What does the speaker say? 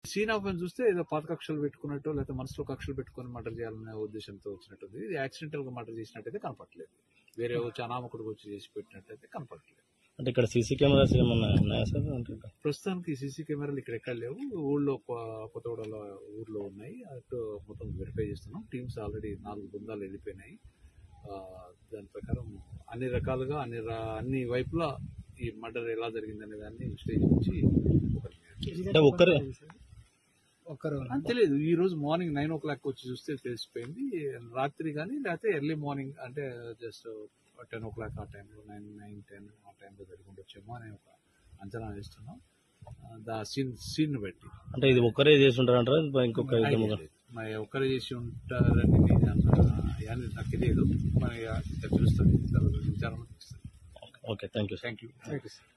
Scene of అని చూస్తే ఏదో పాత కక్షలు పెట్టుకున్నట్టు లేకపోతే మనసులో కక్షలు పెట్టుకొని మర్డర్ చేయాలనే ఉద్దేశంతో వచ్చినట్టుంది ఇది యాక్సిడెంటల్ గా మర్డర్ చేసినట్టయితే కనపట్లేదు వేరే వచ్చి అనామకుడికి వచ్చి చేసి పెట్టినట్టయితే కనపట్లేదు అంటే ఇక్కడ సీసీ కెమెరాస్ ఏమన్నా ఉన్నాయా సార్ అంటే ప్రస్తుతానికి సీసీ కెమెరాలు ఇక్కడ ఎక్కడ లేవు ఊళ్ళో కొ- కొత్తగూడలో ఊర్లో ఉన్నాయి అటు మొత్తం వెరిఫై చేస్తున్నాం టీమ్స్ ఆల్రెడీ నాలుగు బృందాలు వెళ్ళిపోయినాయి ఆ, దాని ప్రకారం అన్ని రకాలుగా అన్ని రా- అన్ని వైపులా ఈ మర్డర్ ఎలా జరిగిందనే దాన్ని విశ్లేషించి అంటే ఒక్కరే ఒక్కరు అని తెలియదు ఈ రోజు మార్నింగ్ నైన్ ఓ క్లాక్ వచ్చి చూస్తే తెలిసిపోయింది రాత్రి కానీ లేకపోతే ఎర్లీ మార్నింగ్ అంటే జస్ట్ టెన్ ఓ క్లాక్ ఆ టైంలో నైన్ నైన్ టెన్ ఆ టైంలో జరిగి ఉండొచ్చేమో అని ఒక అంచనా వేస్తున్నాం ఆ, దా సీన్ సీన్ బట్టి అంటే ఇది ఒక్కరే చేసి ఉంటారంటారా ఇంకొక ఇద్దరు ముగ్గురు ఐడియా లేదు. మరి ఒక్కరే చేసి ఉంటారని నేను అన్న- అని నాకు తెలియదు మరి తెలుస్తుంది తర్వాత విచారణ తెలుస్తుంది okay thank you thank you thank you sir